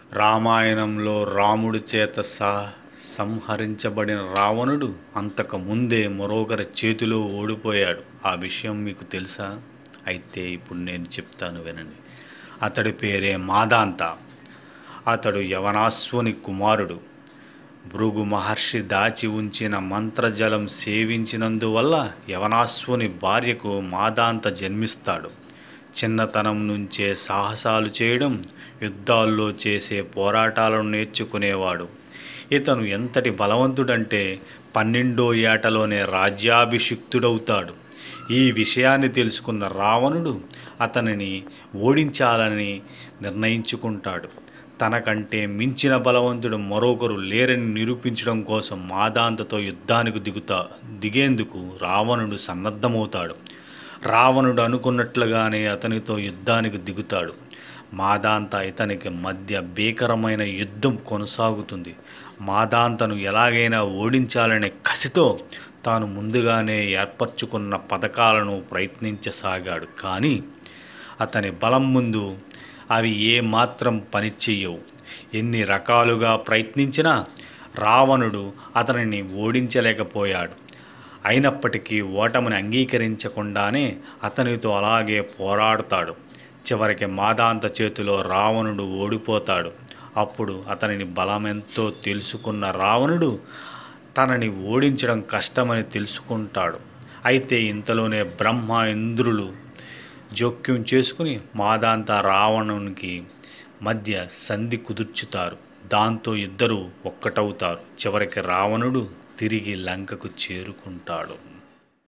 రామాయణంలో రాముడి చేత స సంహరించబడిన రావణుడు అంతకు ముందే మరొకరి చేతిలో ఓడిపోయాడు ఆ విషయం మీకు తెలుసా అయితే ఇప్పుడు నేను చెప్తాను వినండి అతడి పేరే మాదాంత అతడు యవనాశ్వుని కుమారుడు భృగు మహర్షి దాచి ఉంచిన మంత్రజలం సేవించినందువల్ల యవనాశ్వుని భార్యకు మాదాంత జన్మిస్తాడు చిన్నతనం నుంచే సాహసాలు చేయడం యుద్ధాల్లో చేసే పోరాటాలను నేర్చుకునేవాడు ఇతను ఎంతటి బలవంతుడంటే పన్నెండో ఏటలోనే రాజ్యాభిషిక్తుడవుతాడు ఈ విషయాన్ని తెలుసుకున్న రావణుడు అతనిని ఓడించాలని నిర్ణయించుకుంటాడు తనకంటే మించిన బలవంతుడు మరొకరు లేరని నిరూపించడం కోసం మాదాంతతో యుద్ధానికి దిగుతా దిగేందుకు రావణుడు సన్నద్ధమవుతాడు రావణుడు అనుకున్నట్లుగానే అతనితో యుద్ధానికి దిగుతాడు మాదాంత ఇతనికి మధ్య భీకరమైన యుద్ధం కొనసాగుతుంది మాదాంతను ఎలాగైనా ఓడించాలనే కసితో తాను ముందుగానే ఏర్పరచుకున్న పథకాలను ప్రయత్నించసాగాడు కానీ అతని బలం ముందు అవి ఏమాత్రం పనిచేయవు ఎన్ని రకాలుగా ప్రయత్నించినా రావణుడు అతనిని ఓడించలేకపోయాడు అయినప్పటికీ ఓటమిని అంగీకరించకుండానే అతనితో అలాగే పోరాడుతాడు చివరికి మాదాంత చేతిలో రావణుడు ఓడిపోతాడు అప్పుడు అతనిని బలమెంతో తెలుసుకున్న రావణుడు తనని ఓడించడం కష్టమని తెలుసుకుంటాడు అయితే ఇంతలోనే బ్రహ్మ ఇంద్రులు జోక్యం చేసుకుని మాదాంత రావణునికి మధ్య సంధి కుదుర్చుతారు దాంతో ఇద్దరు ఒక్కటవుతారు చివరికి రావణుడు తిరిగి లంకకు చేరుకుంటాడు